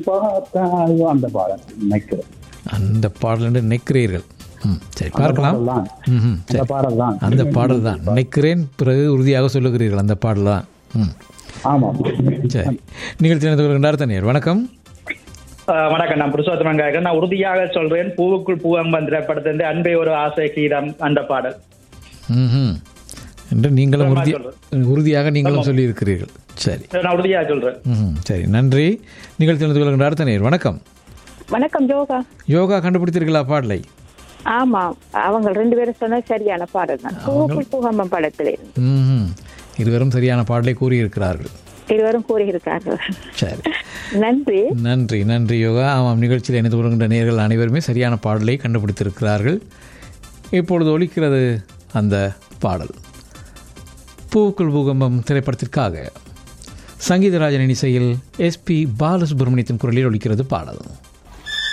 பார்த்தாயோ அந்த பாடல் நினைக்கிறேன் அந்த பாடல் என்று நினைக்கிறீர்கள் ம் சரி பார்க்கலாம் பாடல் தான் ம் அந்த சரி பாடல் தான் அந்த பாடல் தான் நினைக்கிறேன் பிறகு உறுதியாக சொல்லுகிறீர்கள் அந்த பாடல் தான் ம் ஆமாம் சரி நிகழ்ச்சி நடந்து வருகின்றார் தனியார் வணக்கம் ஆஹ் வணக்கம் நான் புருஷோத்தமன் கேட்கிறேன் நான் உறுதியாக சொல்றேன் பூவுக்குள் பூவம்பன் திரைப்படத்திலிருந்து அன்பே ஒரு ஆசை கீதம் அந்த பாடல் ம் என்று நீங்களும் உறுதி உறுதியாக நீங்களும் சொல்லியிருக்கிறீர்கள் சரி நான் உறுதியாக சொல்றேன் ம் சரி நன்றி நிகழ்ச்சி நடந்து வருகின்றார் தனியார் வணக்கம் வணக்கம் ஜோகா யோகா கண்டுபிடித்தீர்களா பாடலை ஆமா அவங்க ரெண்டு பேரும் சொன்னது சரியான பாடல் தான் பூவுக்குள் பூகம்பம் படத்தில் இருந்து ம் இருவரும் சரியான பாடலை கூறியிருக்கிறார்கள் இருவரும் கூறியிருக்கார்கள் சரி நன்றி நன்றி நன்றி யோகா ஆமாம் நிகழ்ச்சியில் இணைந்து கொள்கின்ற நேர்கள் அனைவருமே சரியான பாடலை கண்டுபிடித்திருக்கிறார்கள் இப்பொழுது ஒலிக்கிறது அந்த பாடல் பூக்குள் பூகம்பம் திரைப்படத்திற்காக சங்கீதராஜனின் இசையில் எஸ்பி பாலசுப்ரமணியத்தின் குரலில் ஒலிக்கிறது பாடல்